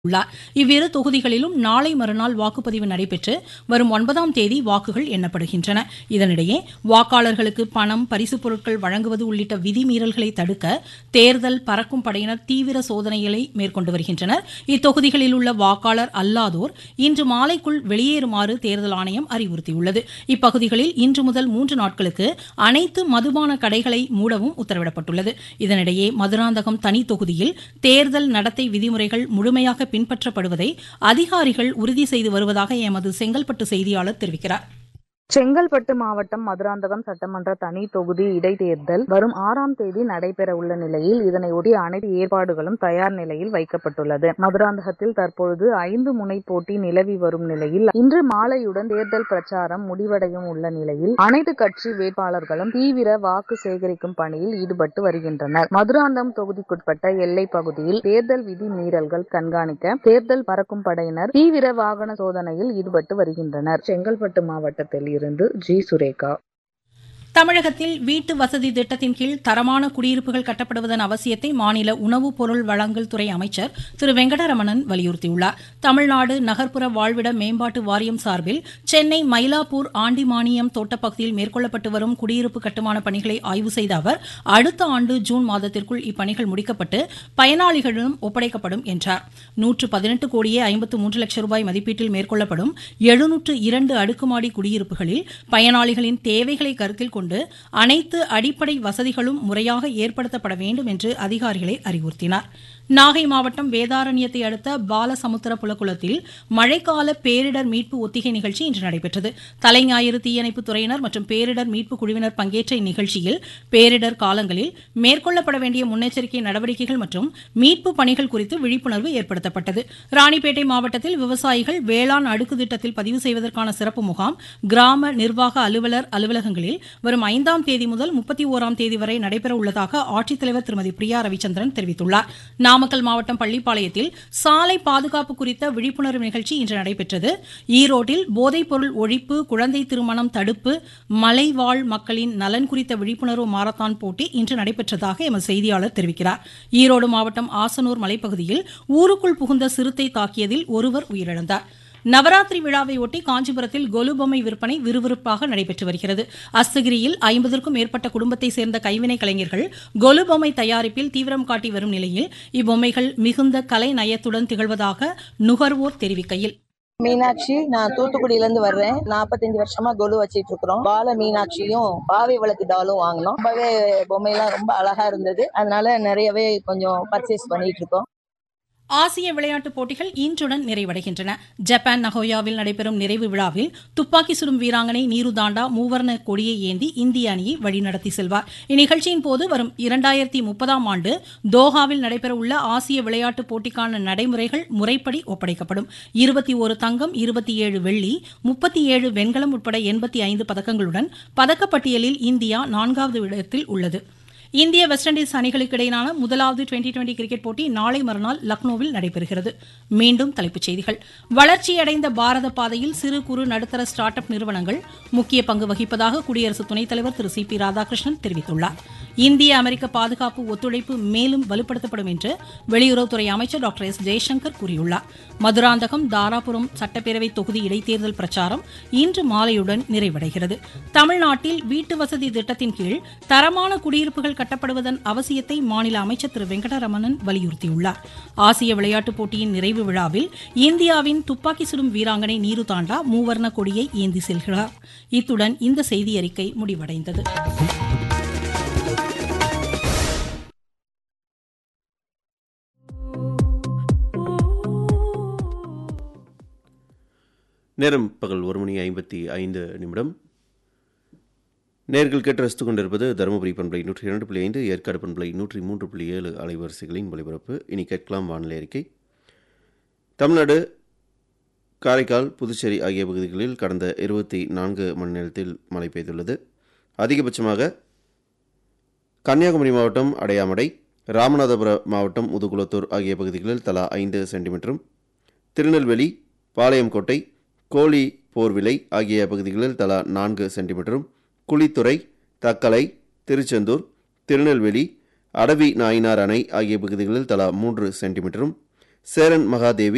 உள்ளார் இவ்விரு தொகுதிகளிலும் நாளை மறுநாள் வாக்குப்பதிவு நடைபெற்று வரும் ஒன்பதாம் தேதி வாக்குகள் எண்ணப்படுகின்றன இதனிடையே வாக்காளர்களுக்கு பணம் பரிசுப் பொருட்கள் வழங்குவது உள்ளிட்ட விதிமீறல்களை தடுக்க தேர்தல் பறக்கும் படையினர் தீவிர சோதனைகளை மேற்கொண்டு வருகின்றனர் இத்தொகுதிகளில் உள்ள வாக்காளர் அல்லாதோர் இன்று மாலைக்குள் வெளியேறுமாறு தேர்தல் ஆணையம் அறிவுறுத்தியுள்ளது இப்பகுதிகளில் இன்று முதல் மூன்று நாட்களுக்கு அனைத்து மதுபான கடைகளை மூடவும் உத்தரவிடப்பட்டுள்ளது இதனிடையே மதுராந்தகம் தனி தொகுதியில் தேர்தல் நடத்தை விதிமுறைகள் முழுமையாக பின்பற்றப்படுவதை அதிகாரிகள் உறுதி செய்து வருவதாக எமது செங்கல்பட்டு செய்தியாளர் தெரிவிக்கிறார் செங்கல்பட்டு மாவட்டம் மதுராந்தகம் சட்டமன்ற தனி தொகுதி இடைத்தேர்தல் வரும் ஆறாம் தேதி நடைபெற உள்ள நிலையில் இதனையொட்டி அனைத்து ஏற்பாடுகளும் தயார் நிலையில் வைக்கப்பட்டுள்ளது மதுராந்தகத்தில் தற்பொழுது ஐந்து முனை போட்டி நிலவி வரும் நிலையில் இன்று மாலையுடன் தேர்தல் பிரச்சாரம் முடிவடையும் உள்ள நிலையில் அனைத்து கட்சி வேட்பாளர்களும் தீவிர வாக்கு சேகரிக்கும் பணியில் ஈடுபட்டு வருகின்றனர் மதுராந்தகம் தொகுதிக்குட்பட்ட எல்லை பகுதியில் தேர்தல் விதி மீறல்கள் கண்காணிக்க தேர்தல் பறக்கும் படையினர் தீவிர வாகன சோதனையில் ஈடுபட்டு வருகின்றனர் செங்கல்பட்டு மாவட்டத்தில் இருந்து ஜி சுரேகா தமிழகத்தில் வீட்டு வசதி திட்டத்தின் கீழ் தரமான குடியிருப்புகள் கட்டப்படுவதன் அவசியத்தை மாநில உணவுப் பொருள் வழங்கல் துறை அமைச்சர் திரு வெங்கடரமணன் வலியுறுத்தியுள்ளார் தமிழ்நாடு நகர்ப்புற வாழ்விட மேம்பாட்டு வாரியம் சார்பில் சென்னை மயிலாப்பூர் ஆண்டிமானியம் தோட்டப்பகுதியில் மேற்கொள்ளப்பட்டு வரும் குடியிருப்பு கட்டுமான பணிகளை ஆய்வு செய்த அவர் அடுத்த ஆண்டு ஜூன் மாதத்திற்குள் இப்பணிகள் முடிக்கப்பட்டு பயனாளிகளிடம் ஒப்படைக்கப்படும் என்றார் நூற்று பதினெட்டு கோடியே ஐம்பத்து மூன்று லட்சம் ரூபாய் மதிப்பீட்டில் மேற்கொள்ளப்படும் எழுநூற்று இரண்டு அடுக்குமாடி குடியிருப்புகளில் பயனாளிகளின் தேவைகளை கருத்தில் கொண்டு அனைத்து அடிப்படை வசதிகளும் முறையாக ஏற்படுத்தப்பட வேண்டும் என்று அதிகாரிகளை அறிவுறுத்தினார் நாகை மாவட்டம் வேதாரண்யத்தை அடுத்த பாலசமுத்திர புலக்குளத்தில் மழைக்கால பேரிடர் மீட்பு ஒத்திகை நிகழ்ச்சி இன்று நடைபெற்றது தலைஞாயிறு தீயணைப்பு துறையினர் மற்றும் பேரிடர் மீட்பு குழுவினர் பங்கேற்ற இந்நிகழ்ச்சியில் பேரிடர் காலங்களில் மேற்கொள்ளப்பட வேண்டிய முன்னெச்சரிக்கை நடவடிக்கைகள் மற்றும் மீட்பு பணிகள் குறித்து விழிப்புணர்வு ஏற்படுத்தப்பட்டது ராணிப்பேட்டை மாவட்டத்தில் விவசாயிகள் வேளாண் அடுக்கு திட்டத்தில் பதிவு செய்வதற்கான சிறப்பு முகாம் கிராம நிர்வாக அலுவலர் அலுவலகங்களில் வரும் ஐந்தாம் தேதி முதல் முப்பத்தி ஓராம் தேதி வரை நடைபெற உள்ளதாக ஆட்சித்தலைவர் திருமதி பிரியா ரவிச்சந்திரன் தெரிவித்துள்ளார் நாமக்கல் மாவட்டம் பள்ளிப்பாளையத்தில் சாலை பாதுகாப்பு குறித்த விழிப்புணர்வு நிகழ்ச்சி இன்று நடைபெற்றது ஈரோட்டில் போதைப்பொருள் ஒழிப்பு குழந்தை திருமணம் தடுப்பு மலைவாழ் மக்களின் நலன் குறித்த விழிப்புணர்வு மாரத்தான் போட்டி இன்று நடைபெற்றதாக எமது செய்தியாளர் தெரிவிக்கிறார் ஈரோடு மாவட்டம் ஆசனூர் மலைப்பகுதியில் ஊருக்குள் புகுந்த சிறுத்தை தாக்கியதில் ஒருவர் உயிரிழந்தார் நவராத்திரி விழாவை ஒட்டி காஞ்சிபுரத்தில் கொலு பொம்மை விற்பனை விறுவிறுப்பாக நடைபெற்று வருகிறது அஸ்தகிரியில் ஐம்பதற்கும் மேற்பட்ட குடும்பத்தை சேர்ந்த கைவினை கலைஞர்கள் கொலு பொம்மை தயாரிப்பில் தீவிரம் காட்டி வரும் நிலையில் இப்பொம்மைகள் மிகுந்த கலை நயத்துடன் திகழ்வதாக நுகர்வோர் தெரிவிக்கையில் மீனாட்சி நான் தூத்துக்குடியில இருந்து வர்றேன் நாற்பத்தஞ்சு வருஷமா கொலு வச்சிட்டு இருக்கிறோம் பால மீனாட்சியும் பாவை விளக்கு டாலும் வாங்கினோம் ரொம்பவே பொம்மையெல்லாம் ரொம்ப அழகா இருந்தது அதனால நிறையவே கொஞ்சம் பர்ச்சேஸ் பண்ணிட்டு இருக்கோம் ஆசிய விளையாட்டுப் போட்டிகள் இன்றுடன் நிறைவடைகின்றன ஜப்பான் நகோயாவில் நடைபெறும் நிறைவு விழாவில் துப்பாக்கி சுடும் வீராங்கனை நீரு தாண்டா மூவர்ண கொடியை ஏந்தி இந்திய அணியை வழிநடத்தி செல்வார் இந்நிகழ்ச்சியின் போது வரும் இரண்டாயிரத்தி முப்பதாம் ஆண்டு தோஹாவில் நடைபெறவுள்ள ஆசிய விளையாட்டுப் போட்டிக்கான நடைமுறைகள் முறைப்படி ஒப்படைக்கப்படும் இருபத்தி ஒரு தங்கம் இருபத்தி ஏழு வெள்ளி முப்பத்தி ஏழு வெண்கலம் உட்பட எண்பத்தி ஐந்து பதக்கங்களுடன் பதக்கப்பட்டியலில் இந்தியா நான்காவது இடத்தில் உள்ளது இந்திய வெஸ்ட் இண்டீஸ் அணிகளுக்கு இடையிலான முதலாவது டுவெண்டி டுவெண்டி கிரிக்கெட் போட்டி நாளை மறுநாள் லக்னோவில் நடைபெறுகிறது மீண்டும் தலைப்புச் செய்திகள் வளர்ச்சியடைந்த பாரத பாதையில் சிறு குறு நடுத்தர ஸ்டார்ட் அப் நிறுவனங்கள் முக்கிய பங்கு வகிப்பதாக குடியரசு துணைத் தலைவர் திரு சி பி ராதாகிருஷ்ணன் தெரிவித்துள்ளார் இந்திய அமெரிக்க பாதுகாப்பு ஒத்துழைப்பு மேலும் வலுப்படுத்தப்படும் என்று வெளியுறவுத்துறை அமைச்சர் டாக்டர் எஸ் ஜெய்சங்கர் கூறியுள்ளார் மதுராந்தகம் தாராபுரம் சட்டப்பேரவை தொகுதி இடைத்தேர்தல் பிரச்சாரம் இன்று மாலையுடன் நிறைவடைகிறது தமிழ்நாட்டில் வீட்டு வசதி திட்டத்தின் கீழ் தரமான குடியிருப்புகள் கட்டப்படுவதன் அவசியத்தை மாநில அமைச்சர் திரு வெங்கடரமணன் வலியுறுத்தியுள்ளார் ஆசிய விளையாட்டுப் போட்டியின் நிறைவு விழாவில் இந்தியாவின் துப்பாக்கி சுடும் வீராங்கனை நீரு தாண்டா மூவர்ண கொடியை ஏந்தி செல்கிறார் இத்துடன் இந்த செய்தி அறிக்கை முடிவடைந்தது நேரம் பகல் ஒரு மணி ஐம்பத்தி ஐந்து நிமிடம் நேர்கள் கேட்டு ரசித்துக் கொண்டிருப்பது தருமபுரி பண்பலை நூற்றி இரண்டு புள்ளி ஐந்து ஏற்காடு பண்பலை நூற்றி மூன்று புள்ளி ஏழு அலைவரிசைகளின் ஒலிபரப்பு இனி கேட்கலாம் வானிலை அறிக்கை தமிழ்நாடு காரைக்கால் புதுச்சேரி ஆகிய பகுதிகளில் கடந்த இருபத்தி நான்கு மணி நேரத்தில் மழை பெய்துள்ளது அதிகபட்சமாக கன்னியாகுமரி மாவட்டம் அடையாமடை ராமநாதபுரம் மாவட்டம் முதுகுளத்தூர் ஆகிய பகுதிகளில் தலா ஐந்து சென்டிமீட்டரும் திருநெல்வேலி பாளையங்கோட்டை கோழி போர்விலை ஆகிய பகுதிகளில் தலா நான்கு சென்டிமீட்டரும் குளித்துறை தக்கலை திருச்செந்தூர் திருநெல்வேலி அடவி நாயினார் அணை ஆகிய பகுதிகளில் தலா மூன்று சென்டிமீட்டரும் சேரன் மகாதேவி